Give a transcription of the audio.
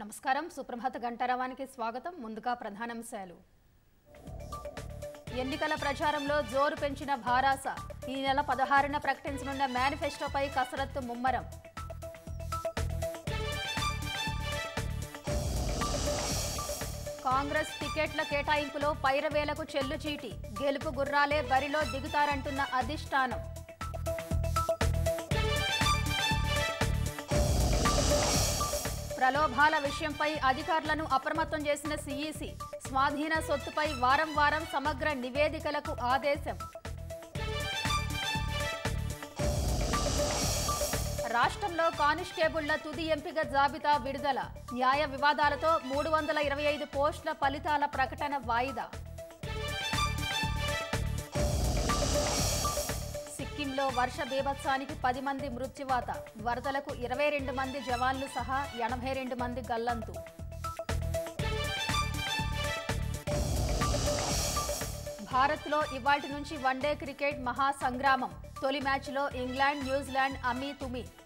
నమస్కారం సుప్రభాత గంటారావానికి స్వాగతం ముందుగా ప్రధానాంశాలు ఎన్నికల ప్రచారంలో జోరు పెంచిన భారాస ఈ నెల పదహారున ప్రకటించనున్న మేనిఫెస్టోపై కసరత్తు ముమ్మరం కాంగ్రెస్ టికెట్ల కేటాయింపులో పైరవేలకు చెల్లుచీటి గెలుపు గుర్రాలే బరిలో దిగుతారంటున్న అధిష్టానం ప్రలోభాల విషయంపై అధికారులను అప్రమత్తం చేసిన సీఈసీ స్వాధీన సొత్తుపై వారం వారం సమగ్ర నివేదికలకు ఆదేశం రాష్ట్రంలో కానిస్టేబుళ్ల తుది ఎంపిక జాబితా విడుదల న్యాయ వివాదాలతో మూడు వందల ఇరవై ఐదు పోస్టుల ఫలితాల ప్రకటన వాయిదా సిక్కింలో వర్ష బీభత్సానికి పది మంది మృత్యువాత వరదలకు ఇరవై రెండు మంది జవాన్లు సహా ఎనభై రెండు మంది గల్లంతు భారత్లో ఇవాటి నుంచి వన్డే క్రికెట్ మహా సంగ్రామం తొలి మ్యాచ్లో ఇంగ్లాండ్ న్యూజిలాండ్ అమీ తుమి